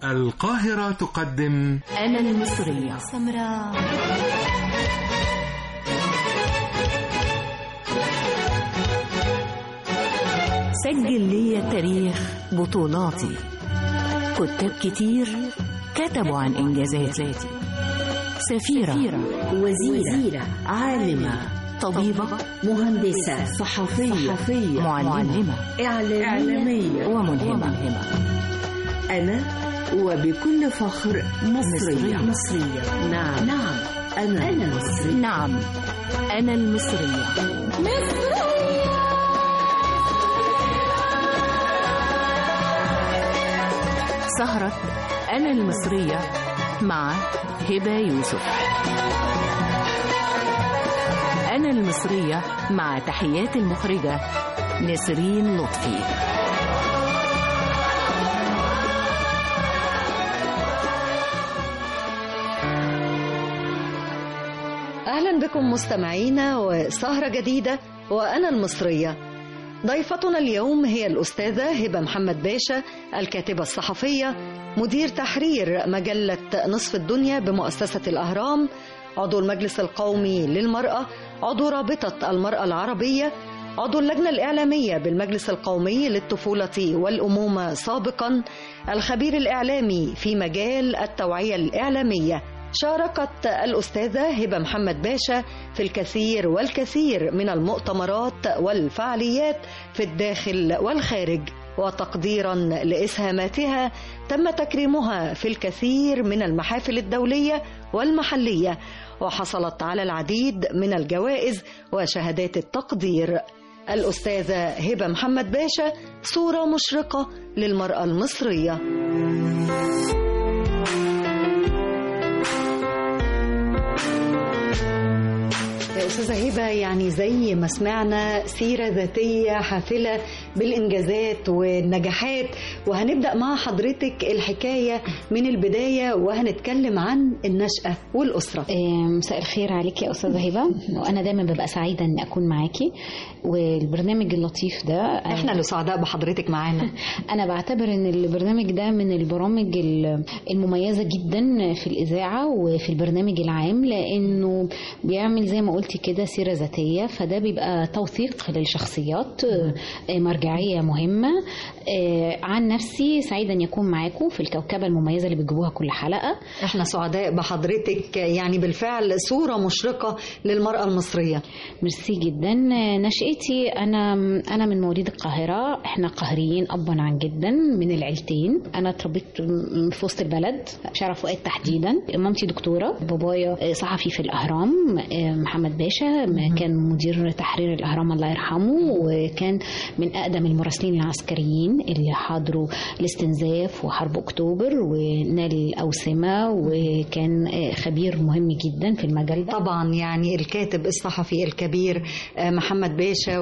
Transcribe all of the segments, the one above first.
القاهرة تقدم أنا المصرية سمراء سجل لي تاريخ بطولاتي كتاب كتير كتبوا عن إنجازاتي سفيرة وزيرة, وزيرة عالمة طبيبة مهندسة صحفية, صحفية معلمة إعلامية, إعلامية وملهمة أنا وبكل فخر مصرية مصرية نعم نعم أنا أنا مصرية نعم أنا المصرية سهرة أنا المصرية مع هبة يوسف أنا المصرية مع تحيات المخرجة نسرين لطفي أهلا بكم مستمعينا وسهرة جديدة وأنا المصرية ضيفتنا اليوم هي الأستاذة هبة محمد باشا الكاتبة الصحفية مدير تحرير مجلة نصف الدنيا بمؤسسة الأهرام عضو المجلس القومي للمرأة عضو رابطة المرأة العربية عضو اللجنة الإعلامية بالمجلس القومي للطفولة والأمومة سابقا الخبير الإعلامي في مجال التوعية الإعلامية شاركت الأستاذة هبة محمد باشا في الكثير والكثير من المؤتمرات والفعاليات في الداخل والخارج وتقديرا لإسهاماتها تم تكريمها في الكثير من المحافل الدولية والمحلية وحصلت على العديد من الجوائز وشهادات التقدير الأستاذة هبة محمد باشا صورة مشرقة للمرأة المصرية أستاذة هبة يعني زي ما سمعنا سيرة ذاتية حافلة بالإنجازات والنجاحات وهنبدأ مع حضرتك الحكاية من البداية وهنتكلم عن النشأة والأسرة مساء الخير عليك يا أستاذة هبة وأنا دايما ببقى سعيدة أن أكون معاكي والبرنامج اللطيف ده احنا اللي سعداء بحضرتك معانا أنا بعتبر أن البرنامج ده من البرامج المميزة جدا في الإذاعة وفي البرنامج العام لأنه بيعمل زي ما قلتي كده سيرة ذاتية فده بيبقى توثيق للشخصيات مرجعية مهمة عن نفسي سعيدة أن يكون معاكم في الكوكبة المميزة اللي بتجيبوها كل حلقة احنا سعداء بحضرتك يعني بالفعل صورة مشرقة للمرأة المصرية ميرسي جدا نشأتي أنا أنا من مواليد القاهرة احنا قاهريين أبا عن جدا من العيلتين أنا اتربيت في وسط البلد شارع فؤاد تحديدا مامتي دكتورة بابايا صحفي في الأهرام محمد باشا كان مدير تحرير الأهرام الله يرحمه وكان من أقدم المراسلين العسكريين اللي حضروا الاستنزاف وحرب أكتوبر ونال الأوسمة وكان خبير مهم جدا في المجال ده طبعا يعني الكاتب الصحفي الكبير محمد باشا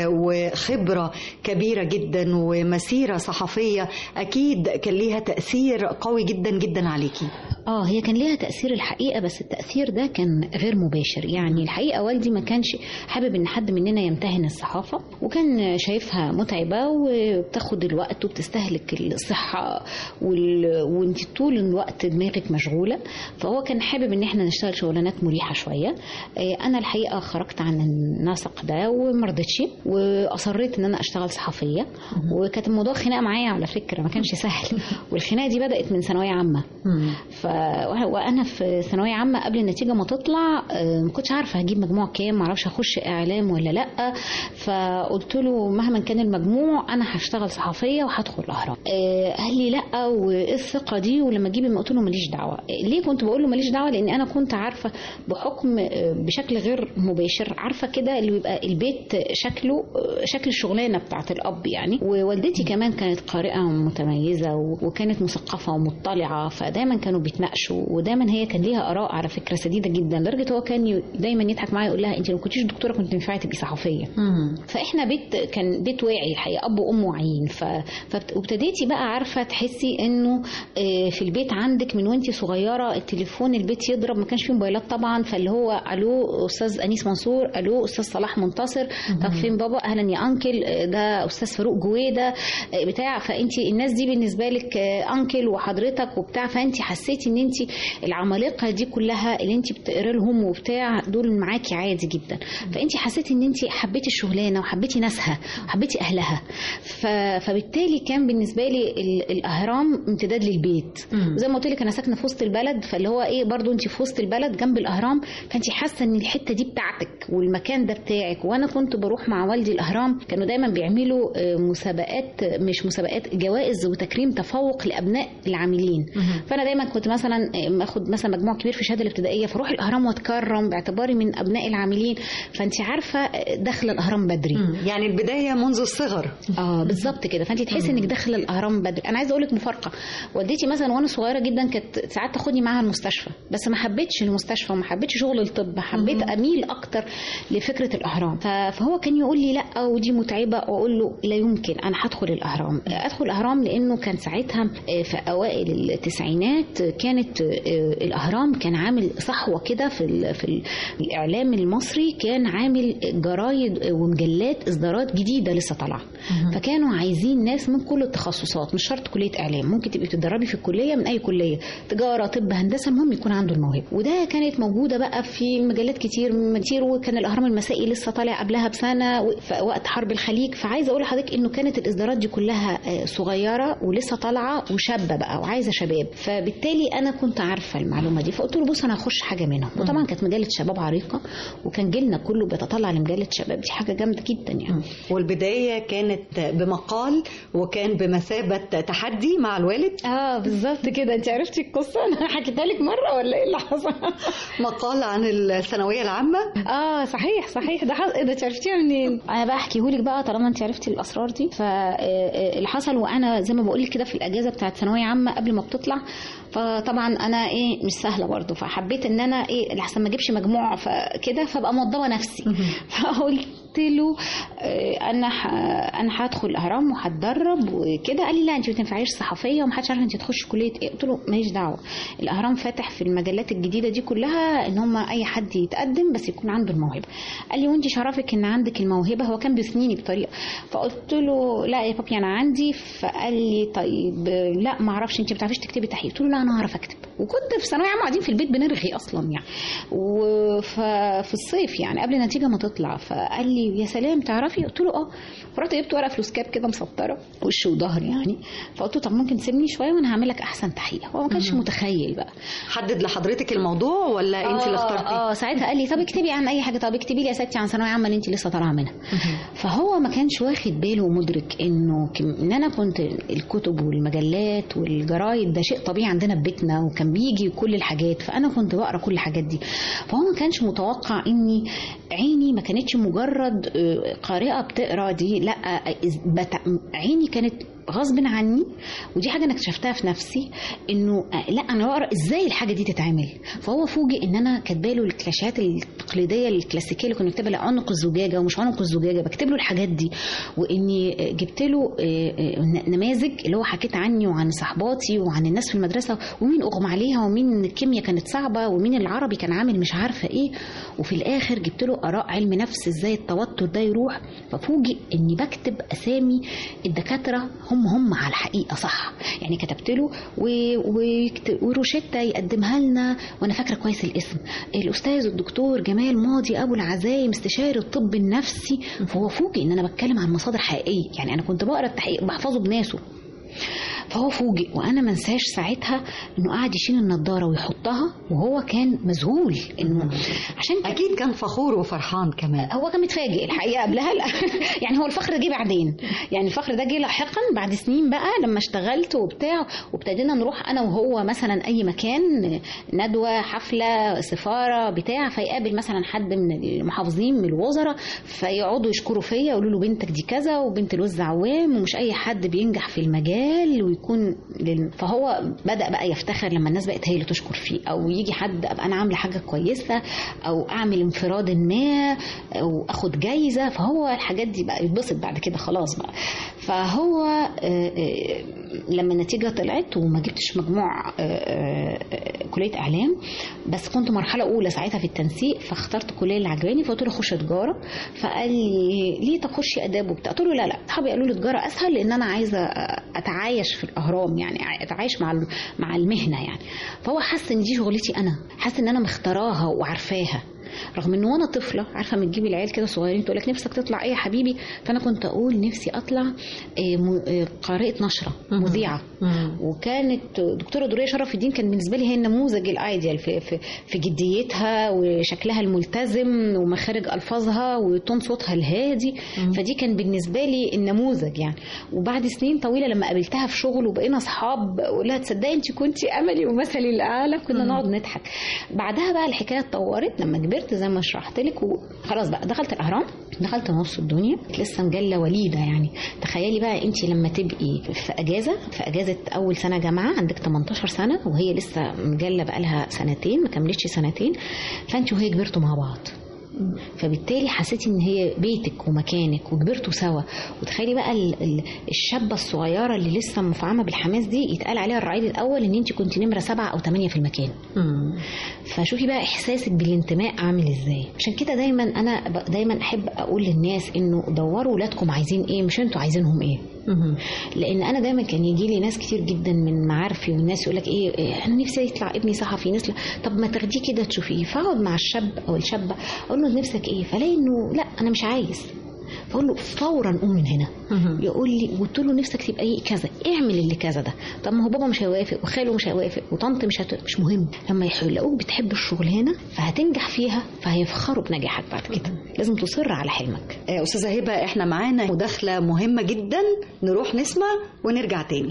وخبرة كبيرة جدا ومسيرة صحفية أكيد كان ليها تأثير قوي جدا جدا عليكي اه هي كان ليها تأثير الحقيقة بس التأثير ده كان غير مباشر يعني الحقيقة والدي ما كانش حابب ان حد مننا يمتهن الصحافة وكان شايفها متعبة وبتاخد الوقت وبتستهلك الصحة وال... وانت طول الوقت دماغك مشغولة فهو كان حابب ان احنا نشتغل شغلانات مريحة شوية انا الحقيقة خرجت عن النسق ده وما رضيتش واصريت ان انا اشتغل صحفية وكانت الموضوع خناقة معايا على فكرة ما كانش سهل والخناقة دي بدأت من ثانوية عامة ف... وانا في ثانوية عامة قبل النتيجة ما تطلع ما كنتش عارفة هجيب مجموع كام ما اعرفش اخش اعلام ولا لا فقلت له مهما كان المجموع انا هشتغل صحفيه وهدخل الاهرام قال لي لا وايه الثقه دي ولما اجيب قلت له ماليش دعوه ليه كنت بقول له ماليش دعوه لان انا كنت عارفه بحكم بشكل غير مباشر عارفه كده اللي بيبقى البيت شكله شكل الشغلانه بتاعت الاب يعني ووالدتي كمان كانت قارئه متميزه وكانت مثقفه ومطلعه فدايما كانوا بيتناقشوا يناقشوا ودايما هي كان ليها اراء على فكره سديده جدا لدرجه هو كان ي- دايما يضحك معايا يقول لها انت لو ما كنتيش دكتوره كنت تنفعي تبقي صحفيه فاحنا بيت كان بيت واعي الحقيقه اب وام واعيين ف... فبت- وابتديتي بقى عارفه تحسي انه آه، في البيت عندك من وانت صغيره التليفون البيت يضرب ما كانش فيه موبايلات طبعا فاللي هو الو استاذ انيس منصور الو استاذ صلاح منتصر طب فين بابا اهلا يا انكل آه، ده استاذ فاروق جويده آه، بتاع فانت الناس دي بالنسبه لك آه، انكل وحضرتك وبتاع فانت حسيتي ان انت العمالقه دي كلها اللي انت بتقرا لهم وبتاع دول معاكي عادي جدا فانت حسيتي ان انت حبيتي الشغلانه وحبيتي ناسها وحبيتي اهلها ف... فبالتالي كان بالنسبه لي ال... الاهرام امتداد للبيت زي ما قلت لك انا ساكنه في وسط البلد فاللي هو ايه برضو انت في وسط البلد جنب الاهرام فانت حاسه ان الحته دي بتاعتك والمكان ده بتاعك وانا كنت بروح مع والدي الاهرام كانوا دايما بيعملوا آه، مسابقات مش مسابقات جوائز وتكريم تفوق لابناء العاملين فانا دايما كنت مثلا آه، اخد مثلا مجموع كبير في الشهاده الابتدائيه فاروح الاهرام واتكرم باعتباري من ابناء العاملين فانت عارفه آه، داخله الاهرام بدري يعني البدايه منذ الصغر اه بالظبط كده فانت تحسي انك داخله الاهرام بدري انا عايزه اقول لك مفارقه والدتي مثلا وانا صغيره جدا كانت ساعات تاخدني معاها المستشفى بس ما حبيتش المستشفى وما حبيتش شغل الطب حبيت اميل اكتر لفكره الاهرام ف- فهو كان يقول لي لا ودي متعبه واقول له لا يمكن انا هدخل الاهرام ادخل الاهرام لانه كان ساعتها آه، في اوائل التسعينات كانت آه، الاهرام كان عامل صحوه كده في ال- في ال- الاعلام المصري كان عامل جرايد ومجلات اصدارات جديده لسه طالعه فكانوا عايزين ناس من كل التخصصات مش شرط كليه اعلام ممكن تبقي بتتدربي في الكليه من اي كليه تجاره طب هندسه المهم يكون عنده الموهبه وده كانت موجوده بقى في مجلات كتير كتير وكان الاهرام المسائي لسه طالع قبلها بسنه و- في وقت حرب الخليج فعايزه اقول لحضرتك انه كانت الاصدارات دي كلها آه، صغيره ولسه طالعه وشابه بقى وعايزه شباب فبالتالي انا كنت عارفه المعلومه دي فقلت له بص انا هخش حاجه منهم وطبعا كانت مجله شباب عريقه وكان جيلنا كله بيتطلع لمجله شباب دي حاجه جامده جدا يعني والبدايه كانت بمقال وكان بمثابه تحدي مع الوالد اه بالظبط كده انت عرفتي القصه انا حكيتها لك مره ولا ايه اللي حصل مقال عن الثانويه العامه اه صحيح صحيح ده حص... ده انت عرفتيها منين انا بقى احكيهولك بقى طالما انت عرفتي الاسرار دي فاللي حصل وانا زي ما بقول لك كده في الاجازه بتاعت ثانويه عامه قبل ما بتطلع فطبعا انا ايه مش سهله برضه فحبيت ان انا ايه لحسن ما اجيبش مجموع فكده فابقى موضبه نفسي فقلت له آه، انا ح... انا هدخل الاهرام وهتدرب وكده قال لي لا انت ما تنفعيش صحفيه ومحدش عارف انت تخشي كليه ايه قلت له ماليش دعوه الاهرام فاتح في المجلات الجديده دي كلها ان هم اي حد يتقدم بس يكون عنده الموهبه قال لي وانت شرفك ان عندك الموهبه هو كان بيثنيني بطريقه فقلت له لا يا بابي انا عندي فقال لي طيب لا ما اعرفش انت ما بتعرفيش تكتبي تحقيق قلت له لا انا اعرف اكتب وكنت في ثانويه عامه قاعدين في البيت بنرغي اصلا يعني وفي الصيف يعني قبل النتيجه ما تطلع فقال لي يا سلام تعرفي قلت له اه فرحت جبت ورقه فلوسكاب كده مسطره وش وظهر يعني فقلت له طب ممكن تسيبني شويه وانا هعمل لك احسن تحقيق هو ما كانش متخيل بقى حدد لحضرتك الموضوع ولا انت اللي آه، اخترتي اه ساعتها قال لي طب اكتبي عن اي حاجه طب اكتبي لي يا ستي عن ثانويه عامه اللي انت لسه طالعه منها فهو ما كانش واخد باله ومدرك انه كم- ان انا كنت الكتب والمجلات والجرايد ده شيء طبيعي عندنا في بيتنا وكان بيجي كل الحاجات فانا كنت بقرا كل الحاجات دي فهو ما كانش متوقع اني عيني ما كانتش مجرد آه، قارئه بتقرا دي لا آه، إز- بت- عيني كانت غصب عني ودي حاجه انا اكتشفتها في نفسي انه آه، لا انا بقرا ازاي الحاجه دي تتعمل فهو فوجئ ان انا كاتبه له الكلاشات التقليديه الكلاسيكيه اللي كنا بنكتبها عنق الزجاجه ومش عنق الزجاجه بكتب له الحاجات دي واني آه، جبت له آه، آه، ن- نماذج اللي هو حكيت عني وعن صحباتي وعن الناس في المدرسه ومين اغمى عليها ومين الكيمياء كانت صعبه ومين العربي كان عامل مش عارفه ايه وفي الاخر جبت له اراء علم نفس ازاي التوتر ده يروح ففوجئ اني بكتب اسامي الدكاتره هم هم على الحقيقه صح يعني كتبت له و- ويكت- وروشته يقدمها لنا وانا فاكره كويس الاسم الاستاذ الدكتور جمال ماضي ابو العزايم استشاري الطب النفسي فهو فوجئ ان انا بتكلم عن مصادر حقيقيه يعني انا كنت بقرا التحقيق بحفظه بناسه فهو فوجئ وانا ما انساش ساعتها انه قاعد يشيل النضاره ويحطها وهو كان مذهول انه عشان كده اكيد كان فخور وفرحان كمان هو كان متفاجئ الحقيقه قبلها لا يعني هو الفخر ده جه بعدين يعني الفخر ده جه لاحقا بعد سنين بقى لما اشتغلت وبتاع وابتدينا نروح انا وهو مثلا اي مكان ندوه حفله سفاره بتاع فيقابل مثلا حد من المحافظين من الوزراء فيقعدوا يشكروا فيا يقولوا له بنتك دي كذا وبنت الوز عوام ومش اي حد بينجح في المجال ويكون يكون لل... فهو بدا بقى يفتخر لما الناس بقت هي اللي تشكر فيه او يجي حد ابقى انا عامله حاجه كويسه او اعمل انفراد ما او اخد جايزه فهو الحاجات دي بقى يتبسط بعد كده خلاص بقى فهو آه، آه، لما النتيجه طلعت وما جبتش مجموع آه، آه، آه، كليه اعلام بس كنت مرحله اولى ساعتها في التنسيق فاخترت الكليه اللي عجباني فقلت له خش تجاره فقال لي ليه تخشي اداب وبتاع قلت له لا لا اصحابي قالوا لي تجاره اسهل لان انا عايزه اتعايش في الاهرام يعني اتعايش مع ال- مع المهنه يعني فهو حس ان دي شغلتي انا حس ان انا مختاراها وعارفاها رغم ان وانا طفله عارفه من تجيبي العيال كده صغيرين تقول لك نفسك تطلع ايه يا حبيبي فانا كنت اقول نفسي اطلع آه، م- آه، قارئه نشره مذيعه وكانت دكتوره دوريه شرف الدين كان بالنسبه لي هي النموذج الايديال في في في جديتها وشكلها الملتزم ومخارج الفاظها وتون صوتها الهادي فدي كان بالنسبه لي النموذج يعني وبعد سنين طويله لما قابلتها في شغل وبقينا اصحاب اقول لها تصدقي انت كنتي املي ومثلي الاعلى كنا نقعد نضحك بعدها بقى الحكايه اتطورت لما كبرت زي ما شرحت لك وخلاص بقى دخلت الاهرام دخلت نص الدنيا لسه مجله وليده يعني تخيلي بقى انت لما تبقي في اجازه في اجازه اول سنه جامعه عندك 18 سنه وهي لسه مجله بقى لها سنتين ما كملتش سنتين فانت وهي كبرتوا مع بعض فبالتالي حسيتي ان هي بيتك ومكانك وكبرتوا سوا وتخيلي بقى ال- ال- الشابه الصغيره اللي لسه مفعمه بالحماس دي يتقال عليها الرعيل الاول ان انت كنت نمره سبعه او ثمانيه في المكان فشوفي بقى احساسك بالانتماء عامل ازاي عشان كده دايما انا ب- دايما احب اقول للناس انه دوروا ولادكم عايزين ايه مش انتوا عايزينهم ايه لان انا دايما كان يجي لي ناس كتير جدا من معارفي والناس يقول لك ايه إيه، انا نفسي يطلع ابني صحفي نفسي طب ما تاخديه كده تشوفيه فاقعد مع الشاب او الشابه اقول له نفسك ايه فلاقي انه لا انا مش عايز فاقول له فورا قوم من هنا يقول لي قلت له نفسك تبقى ايه كذا اعمل اللي كذا ده طب ما هو بابا مش هيوافق وخاله مش هيوافق وطنط مش هت... مش مهم لما يلاقوك بتحب الشغلانه فهتنجح فيها فهيفخروا بنجاحك بعد كده لازم تصر على حلمك آه، أستاذة هبة إحنا معانا مداخلة مهمة جدا نروح نسمع ونرجع تاني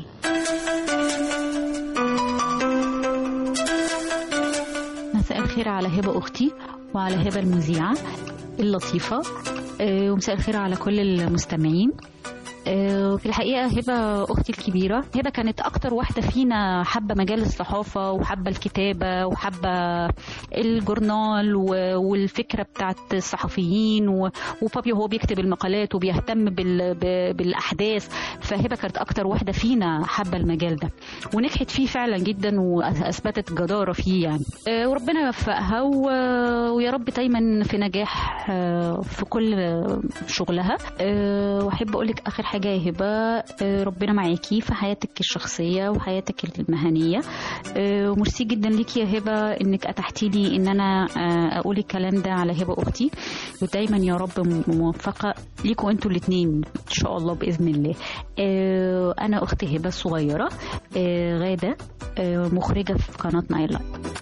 مساء الخير على هبة أختي وعلى هبة المذيعة اللطيفة آه، ومساء الخير على كل المستمعين آه، في الحقيقة هبة أختي الكبيرة هبة كانت أكتر واحدة فينا حابة مجال الصحافة وحابة الكتابة وحابة الجورنال و- والفكرة بتاعت الصحفيين و- وبابي وهو بيكتب المقالات وبيهتم بال- ب- بالأحداث فهبة كانت أكتر واحدة فينا حابة المجال ده ونجحت فيه فعلا جدا وأثبتت جدارة فيه يعني آه، وربنا يوفقها و- ويا رب دايما في نجاح آه، في كل شغلها آه، واحب اقول لك اخر حاجه يا هبه آه، ربنا معاكي في حياتك الشخصيه وحياتك المهنيه آه، وميرسي جدا ليكي يا هبه انك اتحتي لي ان انا آه، اقول الكلام ده على هبه اختي ودايما يا رب موفقه ليكوا انتوا الاثنين ان شاء الله باذن الله آه، انا اخت هبه الصغيره آه، غاده آه، مخرجه في قناه نايل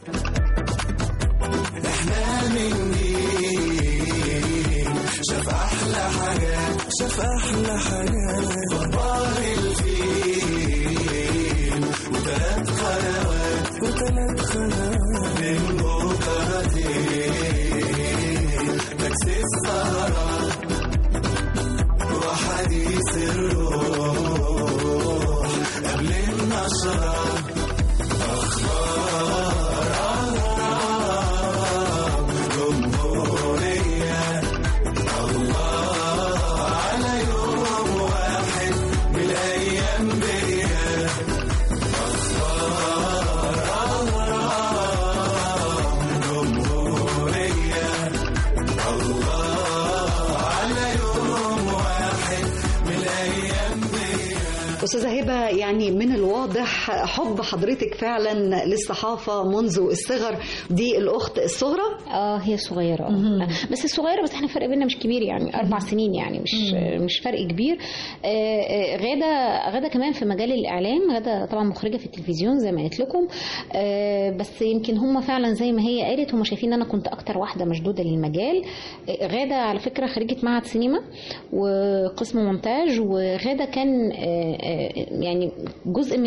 أستاذة هبة يعني من الواضح حب حضرتك فعلا للصحافة منذ الصغر دي الأخت الصغرى اه هي صغيرة اه بس الصغيرة بس احنا فرق بيننا مش كبير يعني أربع سنين يعني مش مش فرق كبير آه، آه، غادة غادة كمان في مجال الإعلام غادة طبعا مخرجة في التلفزيون زي ما قلت لكم آه، بس يمكن هم فعلا زي ما هي قالت هم شايفين ان انا كنت اكتر واحدة مشدودة للمجال آه، غادة على فكرة خريجة معهد سينما وقسم مونتاج وغادة كان آه، آه، يعني جزء من طموح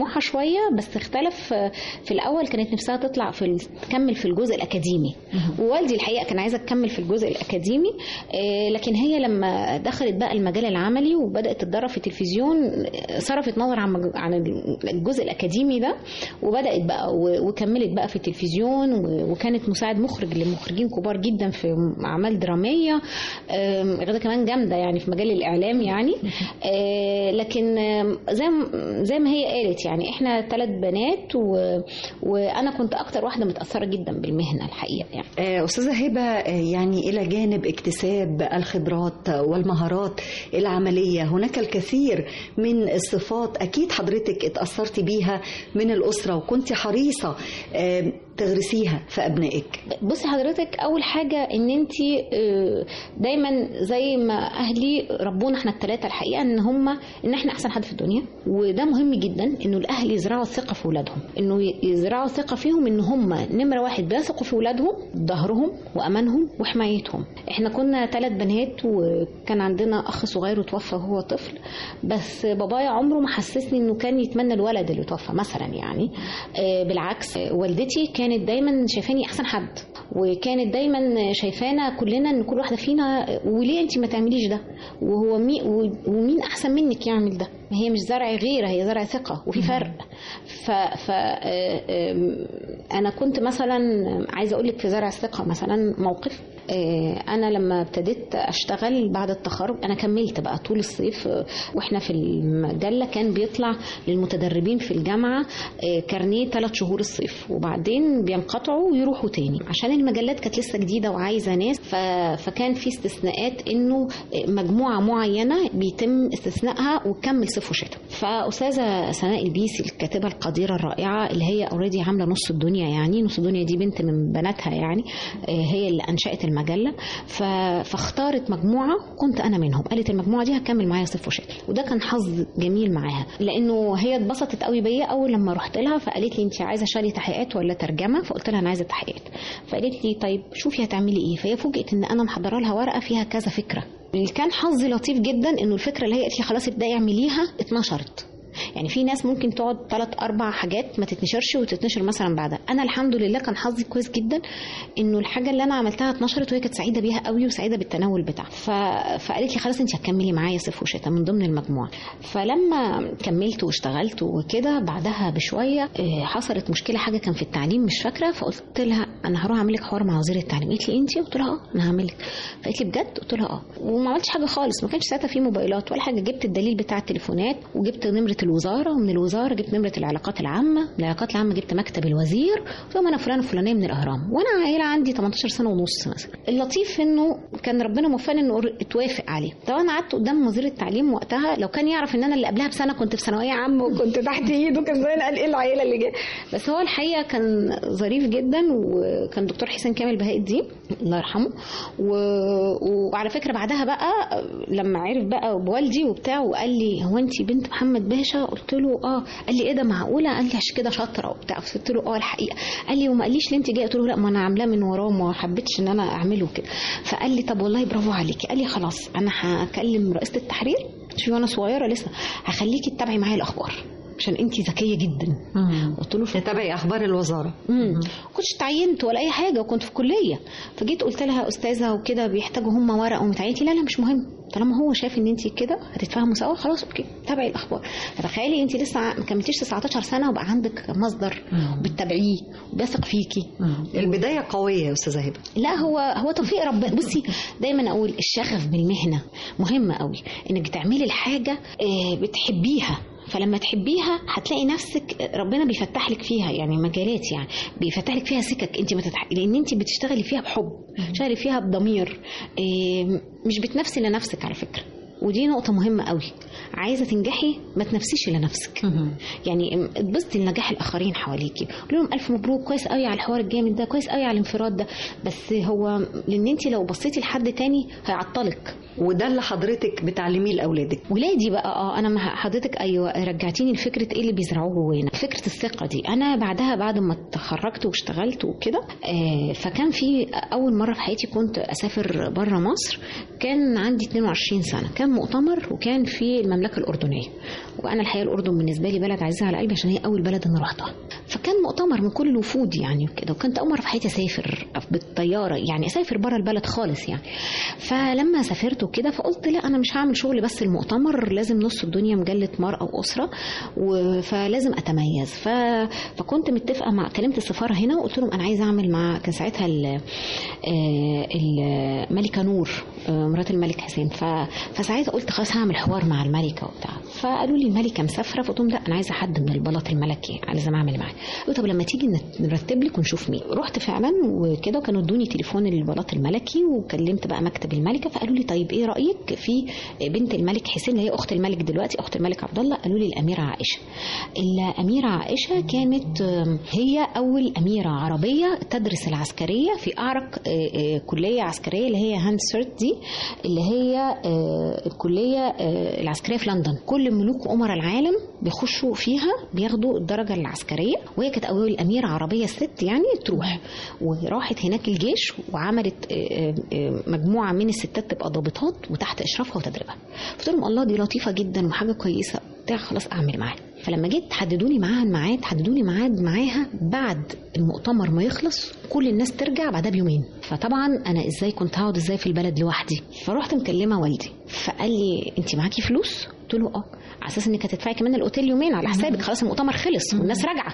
طموحه شويه بس اختلف آه، في الاول كانت نفسها تطلع في ال- تكمل في الجزء الاكاديمي ووالدي الحقيقه كان عايزه تكمل في الجزء الاكاديمي آه، لكن هي لما دخلت بقى المجال العملي وبدات تتدرب في التلفزيون آه، صرفت نظر عن مج- عن الجزء الاكاديمي ده وبدات بقى و- وكملت بقى في التلفزيون و- وكانت مساعد مخرج لمخرجين كبار جدا في اعمال دراميه آم، غدا كمان جامده يعني في مجال الاعلام يعني آه، لكن آم، زي ما- زي ما هي قالت يعني احنا ثلاث بنات و... وانا كنت اكتر واحده متاثره جدا بالمهنه الحقيقه يعني آه، أستاذة هبة آه، يعني إلى جانب اكتساب الخبرات والمهارات العملية هناك الكثير من الصفات أكيد حضرتك اتأثرتي بيها من الأسرة وكنت حريصة آه، تغرسيها في أبنائك بصي حضرتك اول حاجه ان انت دايما زي ما اهلي ربونا احنا الثلاثه الحقيقه ان هم ان احنا احسن حد في الدنيا وده مهم جدا انه الاهل يزرعوا الثقه في اولادهم انه يزرعوا ثقه فيهم ان هم نمره واحد بيثقوا في اولادهم ظهرهم وامانهم وحمايتهم احنا كنا ثلاث بنات وكان عندنا اخ صغير وتوفى وهو طفل بس بابايا عمره ما حسسني انه كان يتمنى الولد اللي توفى مثلا يعني آه، بالعكس آه، والدتي كانت دايما شايفاني احسن حد وكانت دايما شايفانا كلنا ان كل واحده فينا آه، وليه انت ما تعمليش ده وهو مين ومين احسن منك يعمل ده ما هي مش زرع غيره هي زرع ثقه وفي فرق ف, ف آه، آم، انا كنت مثلا عايزه اقول لك في زرع الثقه مثلا موقف آه، انا لما ابتديت اشتغل بعد التخرج انا كملت بقى طول الصيف آه، واحنا في المجله كان بيطلع للمتدربين في الجامعه آه، كارنيه ثلاث شهور الصيف وبعدين بينقطعوا ويروحوا تاني عشان المجلات كانت لسه جديده وعايزه ناس ف... فكان في استثناءات انه آه، مجموعه معينه بيتم استثنائها وتكمل صيف وشتاء فاستاذه سناء البيسي الكاتبه القديره الرائعه اللي هي اوريدي عامله نص الدنيا يعني نص الدنيا دي بنت من بناتها يعني آه، هي اللي انشات المجله ف... فاختارت مجموعه كنت انا منهم قالت المجموعه دي هتكمل معايا صيف وشتاء وده كان حظ جميل معاها لانه هي اتبسطت قوي بيا اول لما رحت لها فقالت لي انت عايزه شغلي تحقيقات ولا ترجمه فقلت لها انا عايزه تحقيقات فقالت لي طيب شوفي هتعملي ايه فهي فوجئت ان انا محضره لها ورقه فيها كذا فكره اللي كان حظي لطيف جدا انه الفكره اللي هي قالت لي خلاص ابداي اعمليها اتنشرت يعني في ناس ممكن تقعد ثلاث اربع حاجات ما تتنشرش وتتنشر مثلا بعدها انا الحمد لله كان حظي كويس جدا انه الحاجه اللي انا عملتها اتنشرت وهي كانت سعيده بيها قوي وسعيده بالتناول بتاعها ف... فقالت لي خلاص انت هتكملي معايا صيف وشتاء من ضمن المجموعه فلما كملت واشتغلت وكده بعدها بشويه آه، حصلت مشكله حاجه كان في التعليم مش فاكره فقلت لها انا هروح اعمل لك حوار مع وزير التعليم قالت لي انت قلت لها اه انا هعمل لك فقالت لي بجد قلت لها اه وما عملتش حاجه خالص ما كانش ساعتها في موبايلات ولا حاجه جبت الدليل بتاع التليفونات وجبت نمره الوزاره ومن الوزاره جبت نمره العلاقات العامه من العلاقات العامه جبت مكتب الوزير قلت لهم انا فلانه فلانيه من الاهرام وانا عيله عندي 18 سنه ونص مثلا اللطيف انه كان ربنا موفقني انه اتوافق عليه طبعا انا قعدت قدام وزير التعليم وقتها لو كان يعرف ان انا اللي قبلها بسنه كنت في ثانويه عامه وكنت تحت ايده كان زمان قال ايه العيله اللي جايه بس هو الحقيقه كان ظريف جدا وكان دكتور حسين كامل بهاء الدين الله يرحمه و... وعلى فكره بعدها بقى لما عرف بقى بوالدي وبتاع وقال لي هو انت بنت محمد باشا قلت له اه قال لي ايه ده معقوله قال لي عشان كده شاطره وبتاع قلت له اه الحقيقه قال لي وما قاليش ليه انت جايه قلت له لا ما انا عاملاه من وراه وما حبيتش ان انا اعمله كده فقال لي طب والله برافو عليكي قال لي خلاص انا هكلم رئيسه التحرير شوفي وانا صغيره لسه هخليكي تتابعي معايا الاخبار عشان انت ذكيه جدا قلت له تتابعي أخبار الوزارة امم كنتش اتعينت ولا اي حاجه وكنت في كليه فجيت قلت لها استاذه وكده بيحتاجوا هم ورق ومتعينتي لا لا مش مهم طالما هو شايف ان انت كده هتتفاهموا سوا خلاص اوكي تابعي الاخبار فتخيلي انت لسه ما كملتيش 19 سنه وبقى عندك مصدر بتتابعيه وبيثق فيكي البداية قوية يا أستاذة هبة لا هو هو توفيق ربنا بصي دايما اقول الشغف بالمهنه مهم قوي انك تعملي الحاجه آه، بتحبيها فلما تحبيها هتلاقي نفسك ربنا بيفتح لك فيها يعني مجالات يعني بيفتح لك فيها سكك انت ما تتح... لان انت بتشتغلي فيها بحب بتشتغلي فيها بضمير آه، مش بتنافسي لنفسك على فكره ودي نقطة مهمة قوي عايزة تنجحي ما تنافسيش لنفسك يعني اتبسطي لنجاح الآخرين حواليكي قول لهم ألف مبروك كويس قوي على الحوار الجامد ده كويس قوي على الانفراد ده بس هو لأن أنت لو بصيتي لحد تاني هيعطلك وده اللي حضرتك بتعلميه لاولادك ولادي بقى اه انا مع حضرتك ايوه رجعتيني لفكره ايه اللي بيزرعوه جوانا فكره الثقه دي انا بعدها بعد ما اتخرجت واشتغلت وكده آه فكان في اول مره في حياتي كنت اسافر بره مصر كان عندي 22 سنه كان مؤتمر وكان في المملكه الاردنيه وانا الحقيقه الاردن بالنسبه لي بلد عزيزه على قلبي عشان هي اول بلد انا رحتها فكان مؤتمر من كل الوفود يعني وكده وكانت اول مره في حياتي اسافر بالطياره يعني اسافر بره البلد خالص يعني فلما سافرت وكده فقلت لا انا مش هعمل شغل بس المؤتمر لازم نص الدنيا مجله مراه واسره و- فلازم اتميز ف... فكنت متفقه مع كلمت السفاره هنا وقلت لهم انا عايزه اعمل مع كان ساعتها ال... آه، الملكه نور آه، مرات الملك حسين ف... فساعتها قلت خلاص هعمل حوار مع الملكه وبتاع فقالوا لي الملكه مسافره فقلت لهم لا انا عايزه حد من البلاط الملكي لازم اعمل معاه قالوا طب لما تيجي نت- نرتب لك ونشوف مين رحت فعلا وكده وكانوا ادوني تليفون البلاط الملكي وكلمت بقى مكتب الملكه فقالوا لي طيب ايه رايك في بنت الملك حسين اللي هي اخت الملك دلوقتي اخت الملك عبد الله قالوا لي الاميره عائشه الاميره عائشه كانت آم، هي اول اميره عربيه تدرس العسكريه في اعرق آه، آه، كليه عسكريه اللي هي هانسرت دي اللي هي آه، الكليه آه، العسكريه في لندن كل ملوك امراء العالم بيخشوا فيها بياخدوا الدرجه العسكريه وهي كانت اول اميره عربيه ست يعني تروح وراحت هناك الجيش وعملت آه، آه، مجموعه من الستات تبقى ضابطات وتحت اشرافها وتدريبها قلت لهم الله دي لطيفه جدا وحاجه كويسه بتاع خلاص اعمل معاها فلما جيت حددوا لي معاها الميعاد حددوا لي ميعاد معاها بعد المؤتمر ما يخلص كل الناس ترجع بعدها بيومين فطبعا انا ازاي كنت هقعد ازاي في البلد لوحدي فرحت مكلمه والدي فقال لي انت معاكي فلوس قلت له اه على اساس انك هتدفعي كمان الاوتيل يومين على حسابك خلاص المؤتمر خلص والناس راجعه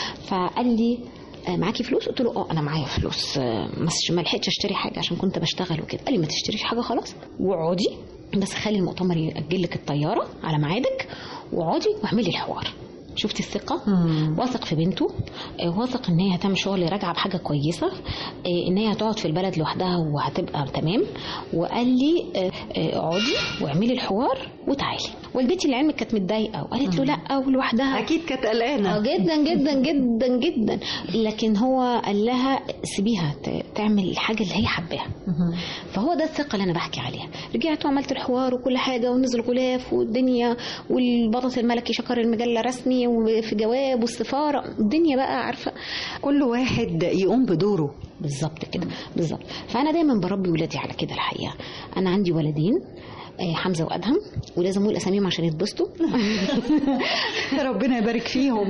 فقال لي آه، معاكي فلوس قلت له اه انا معايا فلوس آه، بس ما لحقتش اشتري حاجه عشان كنت بشتغل وكده قال لي ما تشتريش حاجه خلاص واقعدي بس خلي المؤتمر يأجل لك الطياره على ميعادك واقعدي واعملي الحوار شفتي الثقة واثق في بنته آه، واثق ان هي هتعمل شغل راجعة بحاجة كويسة آه، ان هي هتقعد في البلد لوحدها وهتبقى تمام وقال لي آه، آه، اقعدي واعملي الحوار وتعالي والدتي لعلمك كانت متضايقة وقالت له لا ولوحدها اكيد كانت قلقانه اه جدا جدا جدا جدا لكن هو قال لها سيبيها ت- تعمل الحاجه اللي هي حباها فهو ده الثقه اللي انا بحكي عليها رجعت وعملت الحوار وكل حاجه ونزل غلاف والدنيا والبطل الملكي شكر المجله رسمي وفي جواب والسفاره الدنيا بقى عارفه كل واحد يقوم بدوره بالظبط كده بالظبط فانا دايما بربي ولادي على كده الحقيقه انا عندي ولدين آه، حمزه وادهم ولازم اقول اساميهم عشان يتبسطوا ربنا يبارك فيهم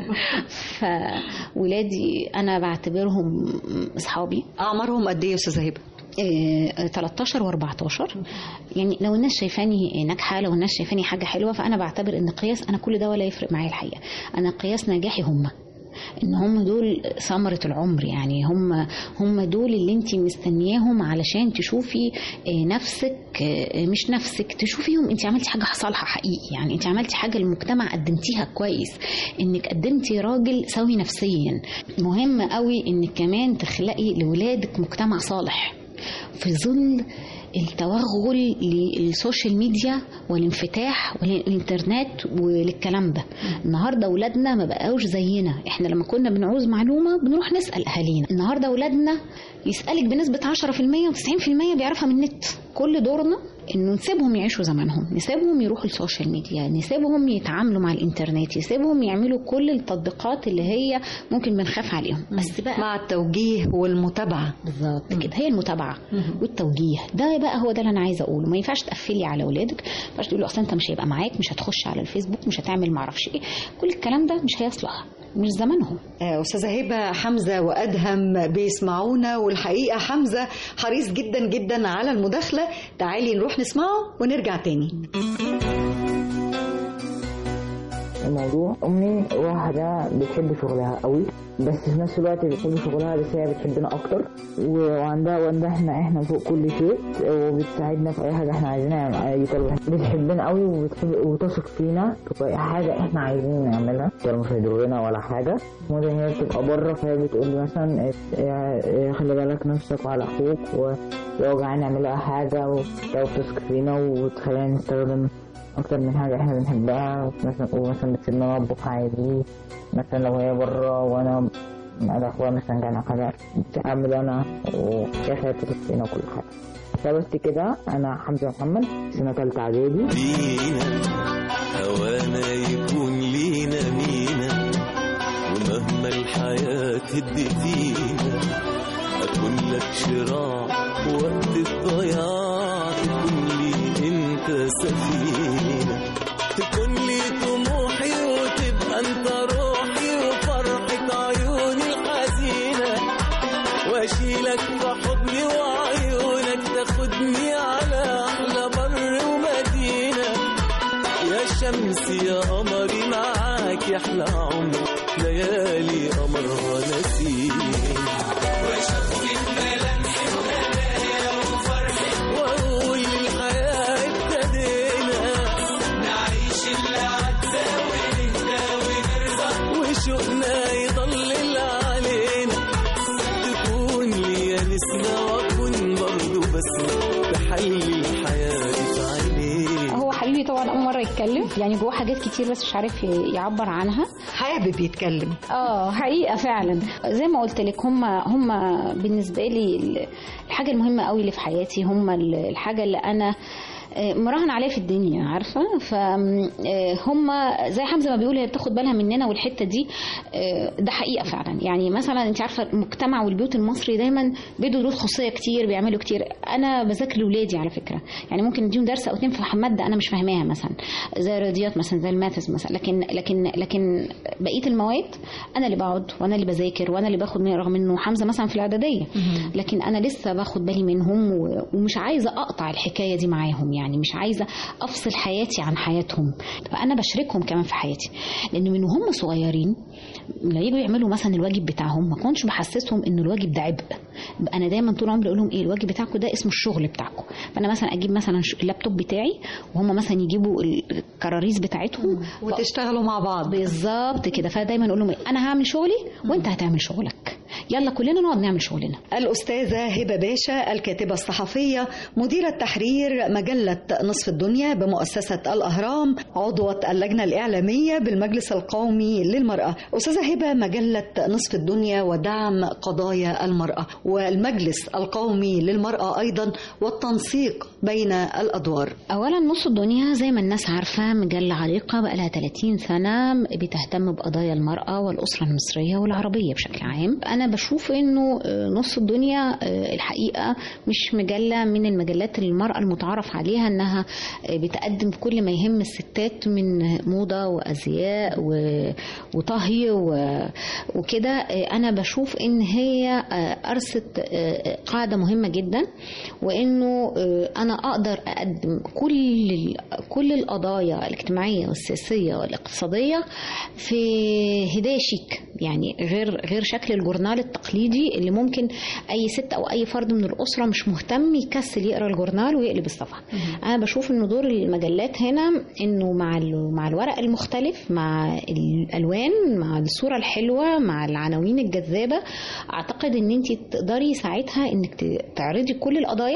فولادي انا بعتبرهم اصحابي اعمارهم قد ايه يا استاذه هبه آه، 13 و14 يعني لو الناس شايفاني ناجحه لو الناس شايفاني حاجه حلوه فانا بعتبر ان قياس انا كل ده ولا يفرق معايا الحقيقه انا قياس نجاحي هم ان هم دول ثمرة العمر يعني هم هم دول اللي انت مستنياهم علشان تشوفي آه، نفسك آه، مش نفسك تشوفيهم انت عملتي حاجة صالحة حقيقي يعني انت عملتي حاجة للمجتمع قدمتيها كويس انك قدمتي راجل سوي نفسيا مهم قوي انك كمان تخلقي لولادك مجتمع صالح في ظل التوغل للسوشيال ميديا والانفتاح والانترنت وللكلام ده النهارده اولادنا ما بقاوش زينا احنا لما كنا بنعوز معلومه بنروح نسال اهالينا النهارده اولادنا يسالك بنسبه 10% و90% بيعرفها من النت كل دورنا انه نسيبهم يعيشوا زمانهم نسيبهم يروحوا السوشيال ميديا نسيبهم يتعاملوا مع الانترنت نسيبهم يعملوا كل التطبيقات اللي هي ممكن بنخاف عليهم بس بقى مع التوجيه والمتابعه بالظبط كده هي المتابعه والتوجيه ده بقى هو ده اللي انا عايزه اقوله ما ينفعش تقفلي على اولادك ما ينفعش تقولي اصل انت مش هيبقى معاك مش هتخش على الفيسبوك مش هتعمل ما اعرفش ايه كل الكلام ده مش هيصلح مش زمانهم آه، استاذه هبه حمزه وادهم بيسمعونا والحقيقه حمزه حريص جدا جدا على المداخله تعالي نروح نسمعه ونرجع تاني الموضوع امي واحده بتحب شغلها قوي بس في نفس الوقت بتحب شغلها بس هي بتحبنا اكتر وعندها وعندها احنا احنا فوق كل شيء وبتساعدنا في اي حاجه احنا عايزينها اي طلب بتحبنا قوي وبتحب وتثق فينا في اي حاجه احنا عايزين نعملها ولا مش هيضرنا ولا حاجه ممكن هي بتبقى بره فهي بتقول لي مثلا اه، اه، خلي بالك نفسك وعلى اخوك ولو جعان نعمل لها حاجه ولو بتثق فينا وتخلينا نستخدم اكتر من حاجه احنا بنحبها مثلا ومثلا بتسيبنا نطبخ عادي مثلا لو هي بره وانا مع اخويا مثلا كان حاجه بتعمل انا وهي بتثق فينا وكل حاجه فبس كده انا حمزه محمد سنه ثالثه اعدادي بينا هوانا يكون لينا مينا ومهما الحياة تدينا أكون لك شراع وقت الضياع تكون لي أنت سفينة تكون لي طموحي وتبقى أنت روحي وفرحة عيوني الحزينة واشيلك في حضني وعيونك تاخدني على احلى بر ومدينه يا شمس يا قمري معاك يحلى عمري ليالي قمرها نسيم واقول للحياه ابتدينا نعيش اللي عدى ونهدى وشوقنا يضلل علينا تكون لي يا نسمة واكون برضو بسمة بحلي الحياة في عينيك هو حبيبي طبعا اول مره يتكلم يعني جواه حاجات كتير بس مش عارف يعبر عنها حابب يتكلم اه حقيقه فعلا زي ما قلت لك هم هم بالنسبه لي ال- الحاجه المهمه قوي اللي في حياتي هم ال- الحاجه اللي انا آه، مراهن عليها في الدنيا عارفه فهم زي حمزه ما بيقول هي بتاخد بالها مننا والحته دي آه، ده حقيقه فعلا يعني مثلا انت عارفه المجتمع والبيوت المصري دايما بيدوا دروس خصوصيه كتير بيعملوا كتير انا بذاكر لاولادي على فكره يعني ممكن اديهم درس او اتنين في ماده انا مش فاهماها مثلا زي الرياضيات مثلا زي الماثس مثلا لكن لكن لكن بقيه المواد انا اللي بقعد وانا اللي بذاكر وانا اللي باخد منها رغم انه حمزه مثلا في الاعداديه لكن انا لسه باخد بالي منهم و- ومش عايزه اقطع الحكايه دي معاهم يعني مش عايزه افصل حياتي عن حياتهم فانا بشاركهم كمان في حياتي لان من وهم صغيرين لما يجوا يعملوا مثلا الواجب بتاعهم ما كنتش بحسسهم ان الواجب ده عبء انا دايما طول عمري اقول لهم ايه الواجب بتاعكم ده اسمه الشغل بتاعكم فانا مثلا اجيب مثلا ش- اللابتوب بتاعي وهم مثلا يجيبوا الكراريس بتاعتهم وتشتغلوا مع بعض بالظبط كده فدايما اقول لهم إيه، انا هعمل شغلي وانت هتعمل شغلك يلا كلنا نقعد نعمل شغلنا الأستاذة هبة باشا الكاتبة الصحفية مديرة تحرير مجلة نصف الدنيا بمؤسسة الأهرام عضوة اللجنة الإعلامية بالمجلس القومي للمرأة أستاذة هبة مجلة نصف الدنيا ودعم قضايا المرأة والمجلس القومي للمرأة أيضا والتنسيق بين الأدوار اولا نص الدنيا زي ما الناس عارفه مجله عريقه بقى لها 30 سنه بتهتم بقضايا المراه والاسره المصريه والعربيه بشكل عام انا بشوف انه آه، نص الدنيا آه، الحقيقه مش مجله من المجلات المراه المتعارف عليها انها آه، بتقدم كل ما يهم الستات من موضه وازياء و- وطهي و- وكده آه، انا بشوف ان هي آه، ارست آه، قاعده مهمه جدا وانه آه، انا اقدر اقدم كل ال- كل القضايا الاجتماعيه والسياسيه والاقتصاديه في هدايا شيك يعني غير غير شكل الجورنال التقليدي اللي ممكن اي ست او اي فرد من الاسره مش مهتم يكسل يقرا الجورنال ويقلب الصفحه انا بشوف انه دور المجلات هنا انه مع ال- مع الورق المختلف مع الالوان مع الصوره الحلوه مع العناوين الجذابه اعتقد ان انت تقدري ساعتها انك ت- تعرضي كل القضايا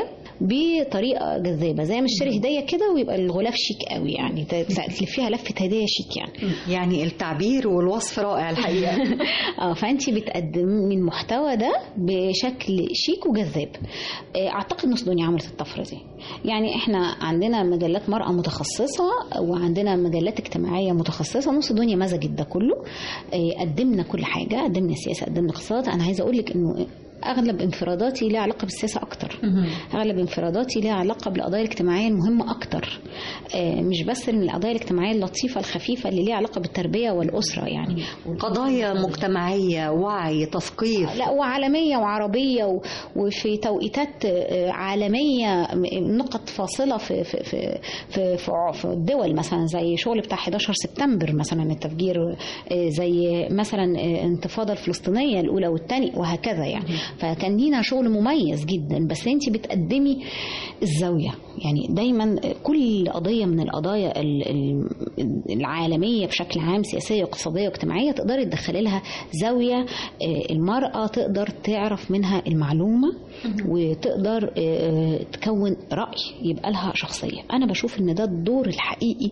بطريقه جذابه زي ما اشتري هديه كده ويبقى الغلاف شيك قوي يعني ت- تلفيها لفه هديه شيك يعني يعني التعبير والوصف رائع الحقيقة اه فانت بتقدمي المحتوى ده بشكل شيك وجذاب آه، اعتقد نص دنيا عملت الطفره دي يعني احنا عندنا مجلات مرأة متخصصة وعندنا مجلات اجتماعية متخصصة نص دنيا مزجت ده كله آه، قدمنا كل حاجة قدمنا سياسة قدمنا اقتصاد انا عايزة اقول لك انه اغلب انفراداتي ليها علاقه بالسياسه اكتر اغلب انفراداتي ليها علاقه بالقضايا الاجتماعيه المهمه اكتر آه، مش بس من القضايا الاجتماعيه اللطيفه الخفيفه اللي ليها علاقه بالتربيه والاسره يعني قضايا مجتمعية وعي تثقيف لا وعالمية وعربية و- وفي توقيتات آه، عالمية م- نقط فاصلة في في في في, في, ع- في الدول مثلا زي شغل بتاع 11 سبتمبر مثلا التفجير آه، زي مثلا آه، انتفاضة الفلسطينية الأولى والثانية وهكذا يعني فكان لينا شغل مميز جدا بس انت بتقدمي الزاوية يعني دايما كل قضيه من القضايا ال- ال- العالميه بشكل عام سياسيه واقتصاديه واجتماعيه تقدري تدخلي لها زاويه آه، المراه تقدر تعرف منها المعلومه وتقدر آه، تكون راي يبقى لها شخصيه انا بشوف ان ده الدور الحقيقي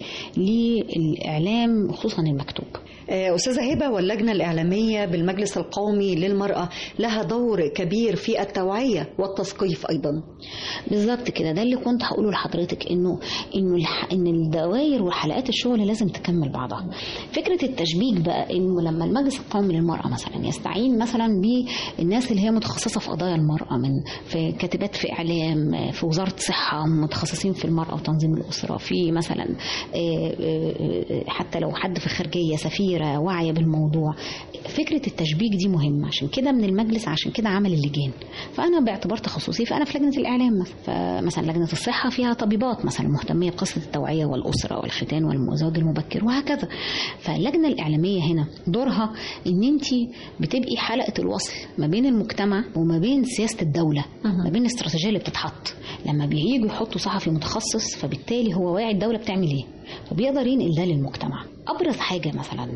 للاعلام خصوصا المكتوب آه، أستاذة هبة واللجنة الإعلامية بالمجلس القومي للمرأة لها دور كبير في التوعية والتثقيف أيضا بالظبط كده ده اللي كنت هقوله لحضرتك انه انه الح... ان الدوائر وحلقات الشغل لازم تكمل بعضها فكره التشبيك بقى انه لما المجلس القومي للمراه مثلا يستعين مثلا بالناس اللي هي متخصصه في قضايا المراه من في كاتبات في اعلام في وزاره صحه متخصصين في المراه وتنظيم الاسره في مثلا آه، آه، حتى لو حد في الخارجيه سفيره واعيه بالموضوع فكره التشبيك دي مهمه عشان كده من المجلس عشان كده عمل اللجان فانا باعتبار تخصصي فانا في لجنه الاعلام مثلا فمثلا لجنه الصحه فيها طبيبات مثلا مهتميه بقصه التوعيه والاسره والختان والزواج المبكر وهكذا فاللجنه الاعلاميه هنا دورها ان انت بتبقي حلقه الوصل ما بين المجتمع وما بين سياسه الدوله ما بين الاستراتيجيه اللي بتتحط لما بييجوا يحطوا صحفي متخصص فبالتالي هو واعي الدوله بتعمل ايه فبيقدر ينقل ده للمجتمع ابرز حاجه مثلا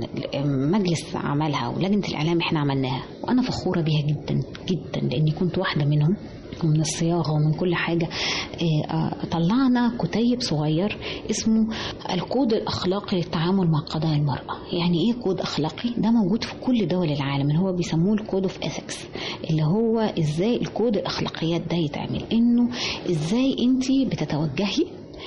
مجلس عملها ولجنه الاعلام احنا عملناها وانا فخوره بيها جدا جدا لاني كنت واحده منهم ومن الصياغه ومن كل حاجه آه، آه، طلعنا كتيب صغير اسمه الكود الاخلاقي للتعامل مع قضايا المراه يعني ايه كود اخلاقي ده موجود في كل دول العالم اللي هو بيسموه الكود اوف اثكس اللي هو ازاي الكود الاخلاقيات ده يتعمل انه ازاي انت بتتوجهي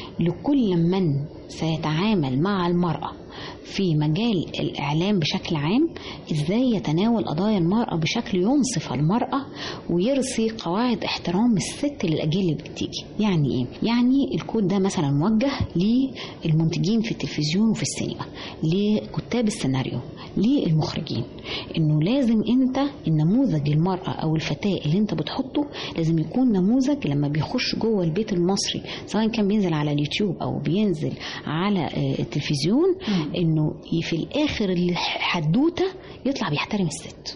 لكل من سيتعامل مع المرأة في مجال الإعلام بشكل عام إزاي يتناول قضايا المرأة بشكل ينصف المرأة ويرسي قواعد احترام الست للأجيال اللي بتيجي يعني إيه؟ يعني الكود ده مثلا موجه للمنتجين في التلفزيون وفي السينما لكتاب السيناريو للمخرجين إنه لازم أنت النموذج المرأة أو الفتاة اللي أنت بتحطه لازم يكون نموذج لما بيخش جوه البيت المصري سواء كان بينزل على اليوتيوب أو بينزل على آه، التلفزيون انه في الاخر الحدوته يطلع بيحترم الست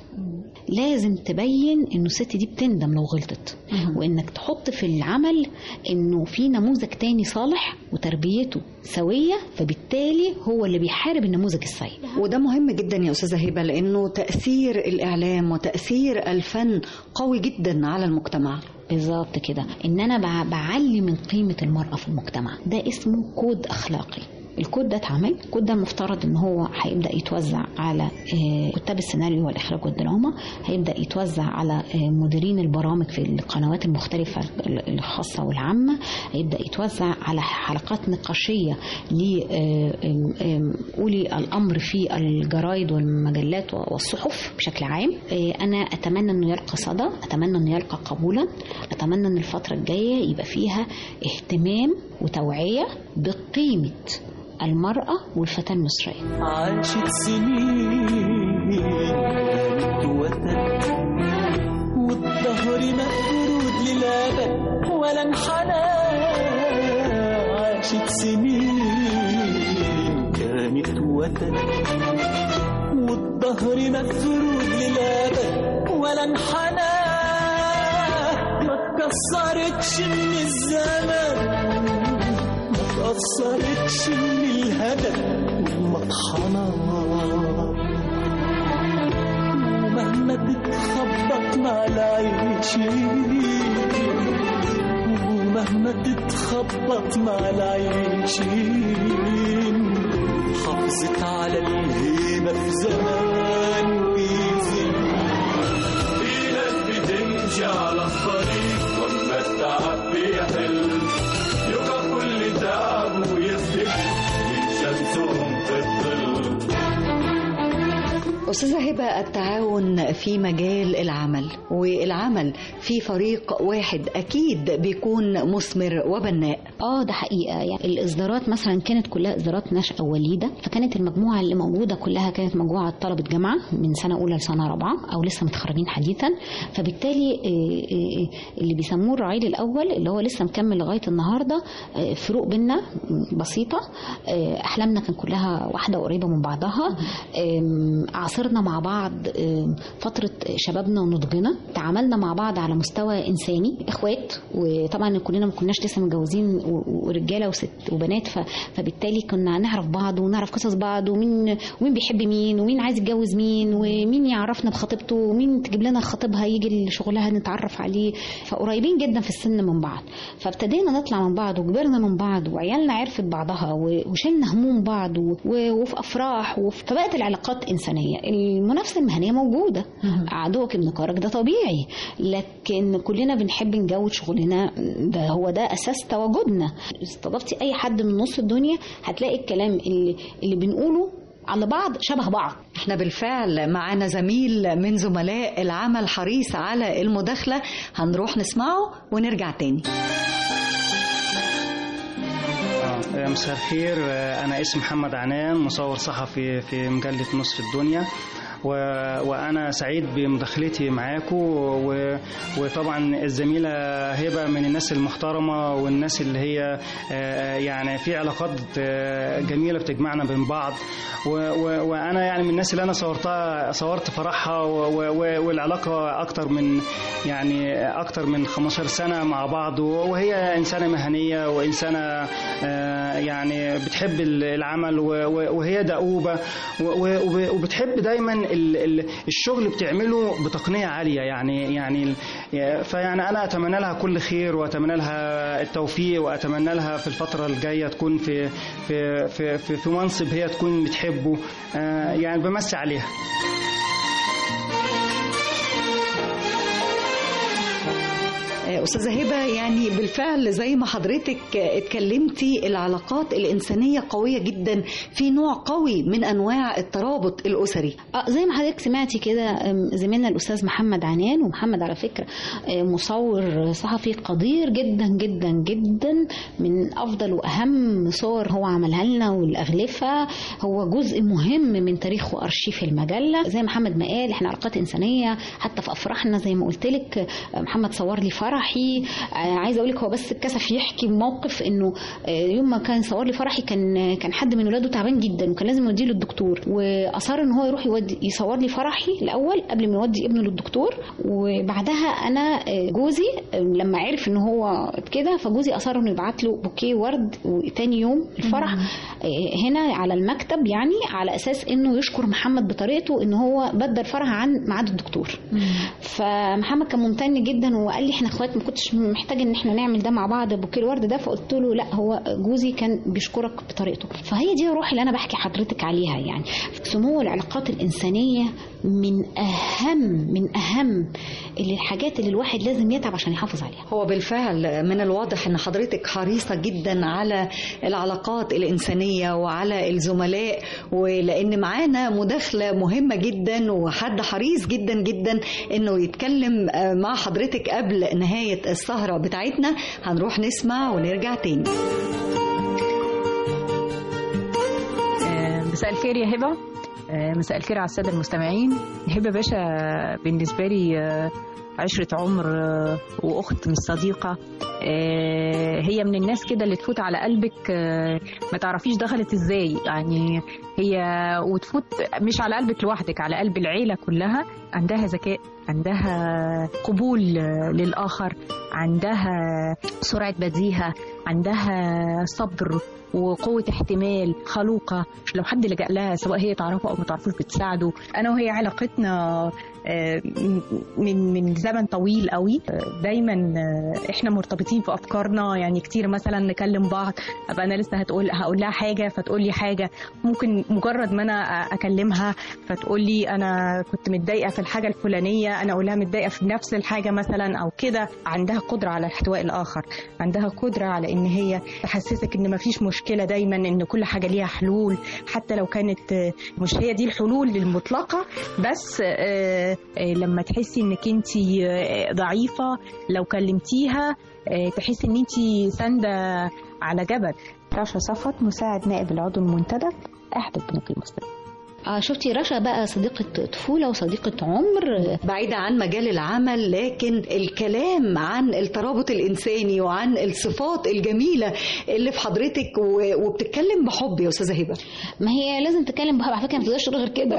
لازم تبين انه الست دي بتندم لو غلطت وانك تحط في العمل انه في نموذج تاني صالح وتربيته سويه فبالتالي هو اللي بيحارب النموذج السيء وده مهم جدا يا أستاذة هبة لأنه تأثير الإعلام وتأثير الفن قوي جدا على المجتمع بالظبط كده ان انا بع- بعلي من قيمه المراه في المجتمع ده اسمه كود اخلاقي الكود ده اتعمل الكود ده المفترض ان هو هيبدا يتوزع على آه، كتاب السيناريو والاخراج والدراما هيبدا يتوزع على آه، مديرين البرامج في القنوات المختلفه الخاصه والعامه هيبدا يتوزع على حلقات نقاشيه ل آه، آم، آم، اولي الامر في الجرايد والمجلات والصحف بشكل عام آه، انا اتمنى انه يلقى صدى اتمنى انه يلقى قبولا اتمنى ان الفتره الجايه يبقى فيها اهتمام وتوعيه بقيمه المراه والفتاه المصريه عاشت سنين كانت وتد والظهر مفرود للأبد ولا انحنى عاشت سنين كانت وتد والظهر مفرود للأبد ولا انحنى ما اتكسرتش من الزمن ما اتأثرتش من الهدف والمطحنة ومهما تتخبط مع العيشين ومهما تتخبط مع العيشين حافظت على الهيبة في زمان ويزن في ناس بتمشي على الطريق وما التعب بيحل يبقى كل تعب ويصبح من شمسهم في الظل أستاذة هبة التعاون في مجال العمل والعمل في فريق واحد أكيد بيكون مثمر وبناء اه ده حقيقه يعني الاصدارات مثلا كانت كلها اصدارات نشأة وليده فكانت المجموعه اللي موجوده كلها كانت مجموعه طلبه جامعه من سنه اولى لسنه رابعه او لسه متخرجين حديثا فبالتالي آه، آه، اللي بيسموه الرعيل الاول اللي هو لسه مكمل لغايه النهارده آه، فروق بينا بسيطه آه، احلامنا كان كلها واحده قريبه من بعضها آم، عاصرنا حضرنا مع بعض آه، فترة شبابنا ونضجنا تعاملنا مع بعض على مستوى إنساني إخوات وطبعا كلنا ما كناش لسه متجوزين و- ورجالة وست وبنات ف- فبالتالي كنا نعرف بعض ونعرف قصص بعض ومين ومين بيحب مين ومين عايز يتجوز مين ومين يعرفنا بخطيبته ومين تجيب لنا خطيبها يجي لشغلها نتعرف عليه فقريبين جدا في السن من بعض فابتدينا نطلع من بعض وكبرنا من بعض وعيالنا عرفت بعضها و- وشلنا هموم بعض و- و- وفي افراح وفي فبقت العلاقات انسانيه المنافسه المهنيه موجوده عدوك ابن كارك ده طبيعي لكن كلنا بنحب نجود شغلنا ده هو ده اساس تواجدنا استضفتي اي حد من نص الدنيا هتلاقي الكلام اللي اللي بنقوله على بعض شبه بعض احنا بالفعل معانا زميل من زملاء العمل حريص على المداخلة هنروح نسمعه ونرجع تاني آه، مساء الخير آه، أنا اسمي محمد عنان مصور صحفي في مجلة نصر الدنيا و... وأنا سعيد بمداخلتي معاكم و... وطبعا الزميلة هبة من الناس المحترمة والناس اللي هي آه، يعني في علاقات آه، جميلة بتجمعنا بين بعض و... و... وأنا يعني من الناس اللي أنا صورتها صورت فرحها و... و... والعلاقة أكتر من يعني أكتر من 15 سنة مع بعض وهي إنسانة مهنية وإنسانة آه، يعني بتحب العمل و- و- وهي دؤوبة و- و- وبتحب دايما ال- ال- الشغل بتعمله بتقنية عالية يعني يعني ال- فيعني أنا أتمنى لها كل خير وأتمنى لها التوفيق وأتمنى لها في الفترة الجاية تكون في في في في, في منصب هي تكون بتحبه آه، يعني بمسي عليها أستاذة هبة يعني بالفعل زي ما حضرتك اتكلمتي العلاقات الإنسانية قوية جدا في نوع قوي من أنواع الترابط الأسري اه زي ما حضرتك سمعتي كده أم، زميلنا الاستاذ محمد عنان ومحمد على فكره آه، مصور صحفي قدير جدا جدا جدا من افضل واهم صور هو عملها لنا والاغلفه هو جزء مهم من تاريخ وارشيف المجله زي ما محمد ما قال احنا علاقات انسانيه حتى في افراحنا زي ما قلت لك آه، محمد صور لي فرحي آه، عايزه اقول لك هو بس اتكسف يحكي موقف انه آه، يوم ما كان صور لي فرحي كان كان حد من ولاده تعبان جدا وكان لازم يوديه للدكتور واصر ان هو يروح يودي يصور لي فرحي الاول قبل ما يودي ابنه للدكتور وبعدها انا آه، جوزي آه، لما عرف ان هو كده فجوزي اصر انه يبعت له بوكيه ورد وتاني يوم الفرح آه، هنا على المكتب يعني على اساس انه يشكر محمد بطريقته ان هو بدل فرح عن ميعاد الدكتور فمحمد كان ممتن جدا وقال لي احنا اخوات ما كنتش محتاج ان احنا نعمل ده مع بعض بوكيه الورد ده فقلت له لا هو جوزي كان بيشكرك بطريقته فهي دي الروح اللي انا بحكي حضرتك عليها يعني سمو العلاقات الانسانيه من اهم من اهم اللي الحاجات اللي الواحد لازم يتعب عشان يحافظ عليها هو بالفعل من الواضح ان حضرتك حريصه جدا على العلاقات الانسانيه وعلى الزملاء ولان معانا مداخله مهمه جدا وحد حريص جدا جدا انه يتكلم آه، مع حضرتك قبل نهايه السهره بتاعتنا هنروح نسمع ونرجع تاني آه، مساء الخير يا هبة آه، مساء الخير على السادة المستمعين هبة باشا بالنسبة لي آه، عشرة عمر آه، وأخت مش صديقة آه، هي من الناس كده اللي تفوت على قلبك آه، ما تعرفيش دخلت ازاي يعني هي وتفوت مش على قلبك لوحدك على قلب العيلة كلها عندها ذكاء عندها قبول آه، للآخر عندها سرعة بديهة عندها صبر وقوة احتمال خلوقة لو حد لجأ لها سواء هي تعرفه أو ما تعرفوش بتساعده أنا وهي علاقتنا آه، من من زمن طويل قوي آه، دايما آه، احنا مرتبطين في افكارنا يعني كتير مثلا نكلم بعض ابقى انا لسه هتقول هقول لها حاجه فتقول لي حاجه ممكن مجرد ما انا اكلمها فتقول لي انا كنت متضايقه في الحاجه الفلانيه انا اقول لها متضايقه في نفس الحاجه مثلا او كده عندها قدره على احتواء الاخر عندها قدره على ان هي تحسسك ان مفيش مشكله دايما ان كل حاجه ليها حلول حتى لو كانت آه، مش هي دي الحلول المطلقه بس آه، آه، لما تحسي انك انت ضعيفه لو كلمتيها آه، تحسي ان انت سانده على جبل رشا صفت مساعد نائب العضو المنتدب احدى البنوك المصريه اه شفتي رشا بقى صديقة طفولة وصديقة عمر بعيدة عن مجال العمل لكن الكلام عن الترابط الإنساني وعن الصفات الجميلة اللي في حضرتك و- وبتتكلم بحب يا أستاذة هبة ما هي لازم تتكلم بحب على فكرة ما تقدرش تقول غير كده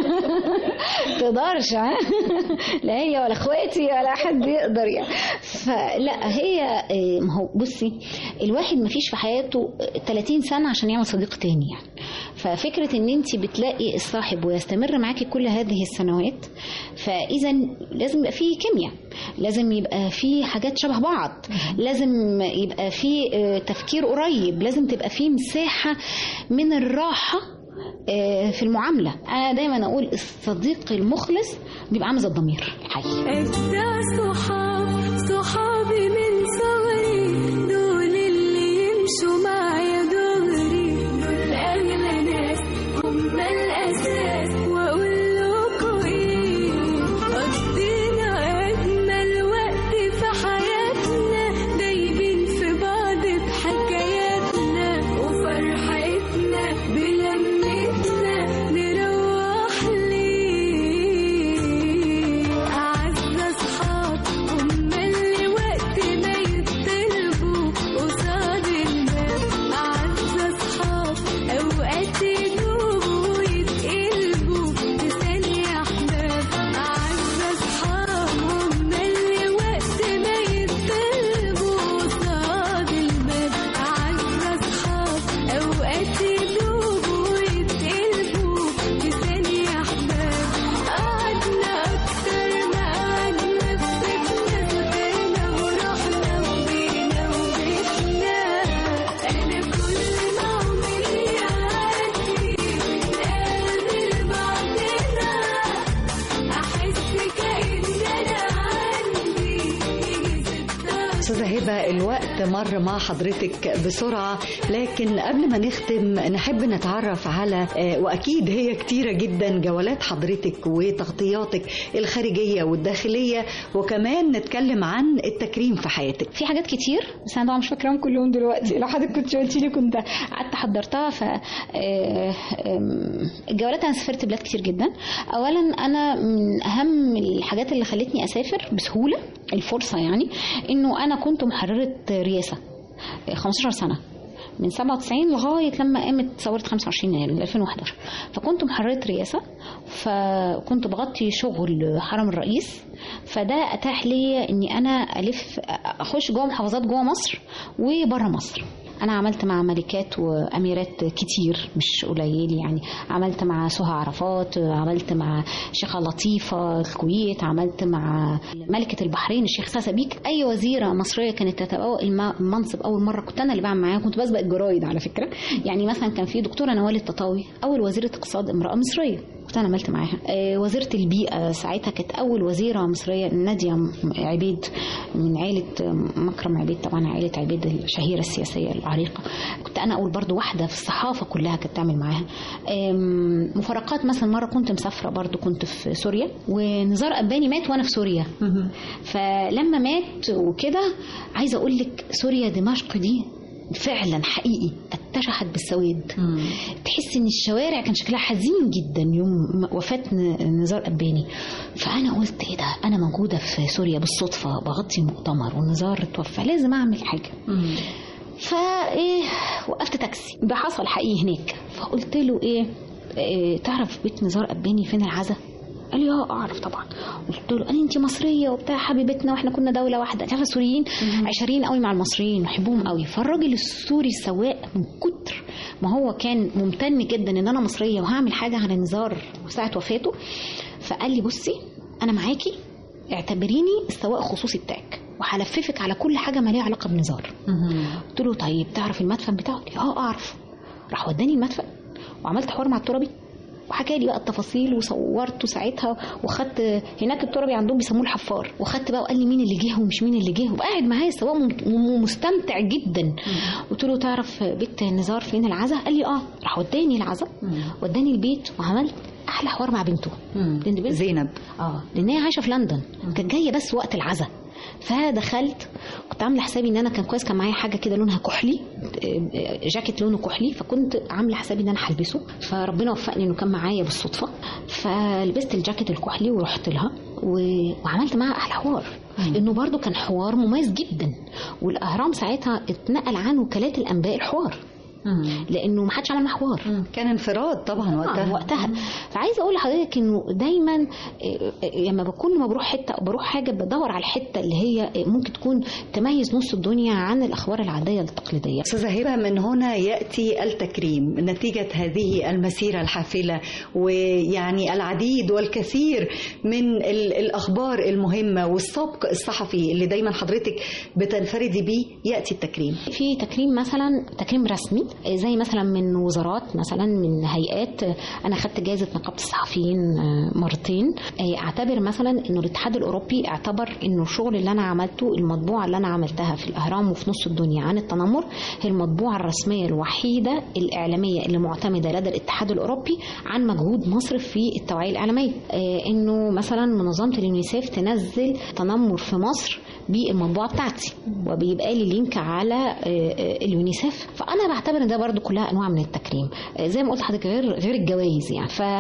تقدرش ها لا هي ولا اخواتي ولا حد يقدر يعني فلا هي آه، ما هو بصي الواحد ما فيش في حياته 30 سنة عشان يعمل صديق تاني يعني ففكرة ان انت بتلاقي الصاحب ويستمر معاكي كل هذه السنوات فاذا لازم يبقى فيه كيمياء لازم يبقى فيه حاجات شبه بعض لازم يبقى فيه آه، تفكير قريب لازم تبقى فيه مساحة من الراحة آه، في المعاملة أنا دايما أقول الصديق المخلص بيبقى عامل زي الضمير الحي أجدع صحاب صحابي من صغري دول اللي يمشوا معايا دغري دول أغلى ناس هم الأساس وأقول لكم إيه قضينا أجمل وقت في حياتنا دايبين في بعض بحكاياتنا وفرحتنا بلمتنا نروح ليه أعز أصحاب هم اللي وقت ما يطلبوا قصاد الباب أعز أصحاب أوقات يدوبوا ويتقلبوا في ثانية أحباب أعز أصحاب هم اللي وقت ما يطلبوا قصاد الباب أعز أصحاب أوقات يدوبوا ويتقلبوا في ثانية أحباب قعدنا أكتر ما قعدنا في بيتنا سافرنا ورحنا وجينا وبيتنا أنا كل ما عمري يعدي بنقابل بعضنا أحس كأن أنا عندي يجي ستاشر أستاذة هبة الوقت مر مع حضرتك بسرعة لكن قبل ما نختم نحب نتعرف على آه، وأكيد هي كتيرة جدا جولات حضرتك وتغطياتك الخارجية والداخلية وكمان نتكلم عن التكريم في حياتك في حاجات كتير بس انا طبعا مش فاكراهم كلهم دلوقتي لو حضرتك كنت قلت لي كنت قعدت حضرتها ف آه، آم، الجولات انا سافرت بلاد كتير جدا اولا انا من اهم الحاجات اللي خلتني اسافر بسهوله الفرصه يعني انه انا كنت محرره رئاسه آه، 15 سنه من 97 لغايه لما قامت ثوره 25 يناير من 2011 فكنت محرره رئاسه فكنت بغطي شغل حرم الرئيس فده اتاح لي اني انا الف اخش جوه محافظات جوه مصر وبره مصر انا عملت مع ملكات واميرات كتير مش قليل يعني عملت مع سهى عرفات عملت مع شيخه لطيفه الكويت عملت مع ملكه البحرين الشيخ ساسا بيك اي وزيره مصريه كانت تتبوأ الم- المنصب اول مره كنت انا اللي بعمل معاها كنت بسبق الجرايد على فكره يعني مثلا كان في دكتوره نوال التطاوي اول وزيره اقتصاد امراه مصريه كنت انا عملت معاها آه، وزيره البيئه ساعتها كانت اول وزيره مصريه ناديه عبيد من عائله مكرم عبيد طبعا عائله عبيد الشهيره السياسيه العريقه كنت انا اول برضو واحده في الصحافه كلها كانت تعمل معاها آم، مفارقات مثلا مره كنت مسافره برضو كنت في سوريا ونزار قباني مات وانا في سوريا فلما مات وكده عايزه اقول لك سوريا دمشق دي فعلا حقيقي اتشحت بالسواد تحس ان الشوارع كان شكلها حزين جدا يوم وفاه ن- نزار قباني فانا قلت ايه ده انا موجوده في سوريا بالصدفه بغطي مؤتمر ونزار توفى لازم اعمل حاجه فايه وقفت تاكسي ده حصل حقيقي هناك فقلت له ايه, إيه تعرف بيت نزار قباني فين العزا قال لي اه اعرف طبعا قلت له قال لي انت مصريه وبتاع حبيبتنا واحنا كنا دوله واحده انت عارفه السوريين عشرين قوي مع المصريين نحبهم قوي فالراجل السوري السواق من كتر ما هو كان ممتن جدا ان انا مصريه وهعمل حاجه على نزار ساعه وفاته فقال لي بصي انا معاكي اعتبريني السواق الخصوصي بتاعك وهلففك على كل حاجه ما ليها علاقه بنزار قلت له طيب تعرف المدفن بتاعه؟ قال لي اه اعرف راح وداني المدفن وعملت حوار مع الترابي وحكى لي بقى التفاصيل وصورته ساعتها وخدت هناك الترابي عندهم بيسموه الحفار وخدت بقى وقال لي مين اللي جه ومش مين اللي جه وقاعد معايا السواق مم- مم- مستمتع جدا قلت له تعرف بيت نزار فين العزا قال لي اه راح وداني العزا وداني البيت وعملت احلى حوار مع بنته لان بنت زينب اه لان هي عايشه في لندن كانت جايه بس وقت العزا فدخلت كنت عامله حسابي ان انا كان كويس كان معايا حاجه كده لونها كحلي آه، جاكيت لونه كحلي فكنت عامله حسابي ان انا هلبسه فربنا وفقني انه كان معايا بالصدفه فلبست الجاكيت الكحلي ورحت لها و- وعملت معاها احلى حوار انه برضو كان حوار مميز جدا والاهرام ساعتها اتنقل عن وكالات الانباء الحوار لانه ما حدش عمل معاه حوار كان انفراد طبعا وقتها وقتها فعايزه اقول لحضرتك انه دايما آه، آه، لما بكون لما بروح حته او بروح حاجه بدور على الحته اللي هي آه، ممكن تكون تميز نص الدنيا عن الاخبار العاديه التقليديه أستاذة هبة من هنا يأتي التكريم نتيجة هذه المسيرة الحافلة ويعني العديد والكثير من ال- الأخبار المهمة والسبق الصحفي اللي دايما حضرتك بتنفردي بيه يأتي التكريم في تكريم مثلا تكريم رسمي آه، زي مثلا من وزارات مثلا من هيئات آه، انا خدت جائزه نقابه الصحفيين آه، مرتين آه، اعتبر مثلا انه الاتحاد الاوروبي اعتبر انه الشغل اللي انا عملته المطبوعه اللي انا عملتها في الاهرام وفي نص الدنيا عن التنمر هي المطبوعه الرسميه الوحيده الاعلاميه اللي معتمده لدى الاتحاد الاوروبي عن مجهود مصر في التوعيه الاعلاميه آه، انه مثلا منظمه اليونيسيف تنزل تنمر في مصر بالمطبوعه بتاعتي وبيبقى لي لينك على آه، آه، اليونيسيف فانا بعتبر ان ده برضو كلها انواع من التكريم آه، زي ما قلت لحضرتك غير غير الجوائز يعني ف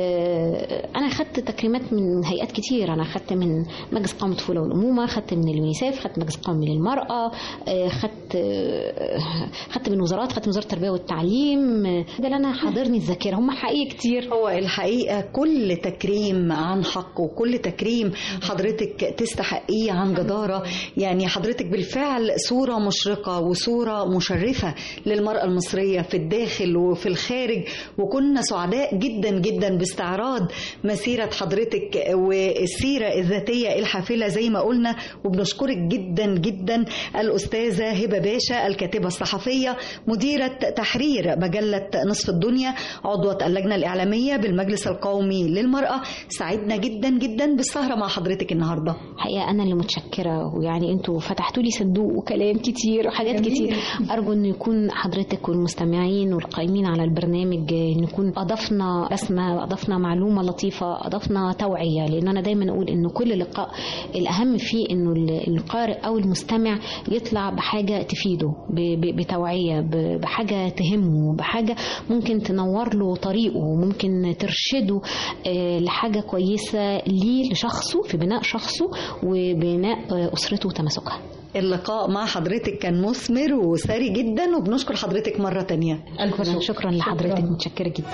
آه، انا خدت تكريمات من هيئات كتير انا خدت من مجلس قومي الطفوله والامومه خدت من اليونيسيف خدت مجلس قومي للمراه آه، خدت آه، خدت من وزارات خدت من وزاره التربيه والتعليم آه، ده اللي انا حاضرني الذاكره هم حقيقي كتير هو الحقيقة كل تكريم عن حق وكل تكريم حضرتك تستحقيه عن جدارة يعني حضرتك بالفعل صورة مشرقة وصورة مشرفة للمرأة المصرية في الداخل وفي الخارج وكنا سعداء جدا جدا باستعراض مسيرة حضرتك والسيرة الذاتية الحافلة زي ما قلنا وبنشكرك جدا جدا الأستاذة هبة باشا الكاتبة الصحفية مديرة تحرير مجلة نصف الدنيا عضوة اللجنة الإعلامية بالمجلس القومي للمرأة سعدنا جدا جدا بالسهرة مع حضرتك النهاردة حقيقة أنا اللي متشكرة ويعني أنتوا فتحتوا لي صندوق وكلام كتير وحاجات جميل. كتير أرجو إن يكون حضرتك والمستمعين والقائمين على البرنامج آه، نكون أضفنا بسمة أضفنا معلومة لطيفة أضفنا توعية لأن أنا دايما أقول إنه كل لقاء الأهم فيه إنه ال- القارئ أو المستمع يطلع بحاجة تفيده ب- ب- بتوعية ب- بحاجة تهمه بحاجة ممكن تنور له طريقه ممكن ترشده آه، لحاجة كويسة ليه لشخصه في بناء شخصه وبناء آه، أسرته وتماسكها اللقاء مع حضرتك كان مثمر وثري جدا وبنشكر حضرتك مرة تانية شكرا شكرا لحضرتك متشكرة جدا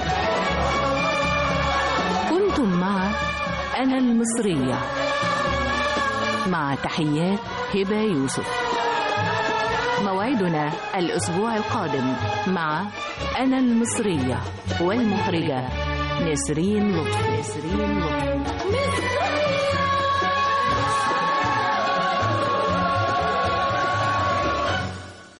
كنتم مع أنا المصرية مع تحيات هبة يوسف موعدنا الأسبوع القادم مع أنا المصرية والمخرجة نسرين لطفي نسرين لطفي